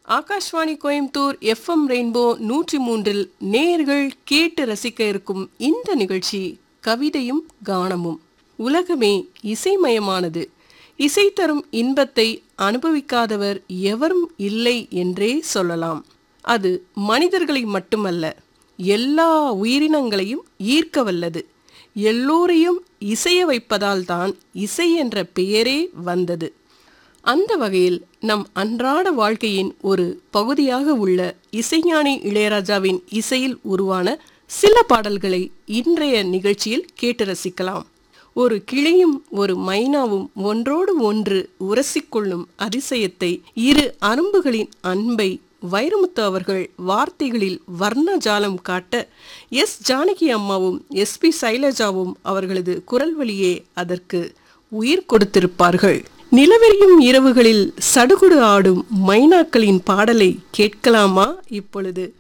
Akashvani Coimbatore FM rainbow நூற்றி மூன்றில் நேயர்கள் கேட்டு ரசிக்க இருக்கும் இந்த நிகழ்ச்சி கவிதையும் கானமும் உலகமே இசைமயமானது இசை தரும் இன்பத்தை அனுபவிக்காதவர் எவரும் இல்லை என்றே சொல்லலாம் அது மனிதர்களை மட்டுமல்ல எல்லா உயிரினங்களையும் ஈர்க்க வல்லது எல்லோரையும் இசைய வைப்பதால் தான் இசை என்ற பெயரே வந்தது அந்த வகையில் நம் அன்றாட வாழ்க்கையின் ஒரு பகுதியாக உள்ள இசைஞானி இளையராஜாவின் இசையில் உருவான சில பாடல்களை இன்றைய நிகழ்ச்சியில் கேட்டு ரசிக்கலாம் ஒரு கிளியும் ஒரு மைனாவும் ஒன்றோடு ஒன்று உரசிக்கொள்ளும் அதிசயத்தை இரு அரும்புகளின் அன்பை வைரமுத்து அவர்கள் வார்த்தைகளில் வர்ண ஜாலம் காட்ட எஸ் ஜானகி அம்மாவும் எஸ் பி சைலஜாவும் அவர்களது குரல் வழியே அதற்கு உயிர் கொடுத்திருப்பார்கள் நிலவெறியும் இரவுகளில் சடுகுடு ஆடும் மைனாக்களின் பாடலை கேட்கலாமா இப்பொழுது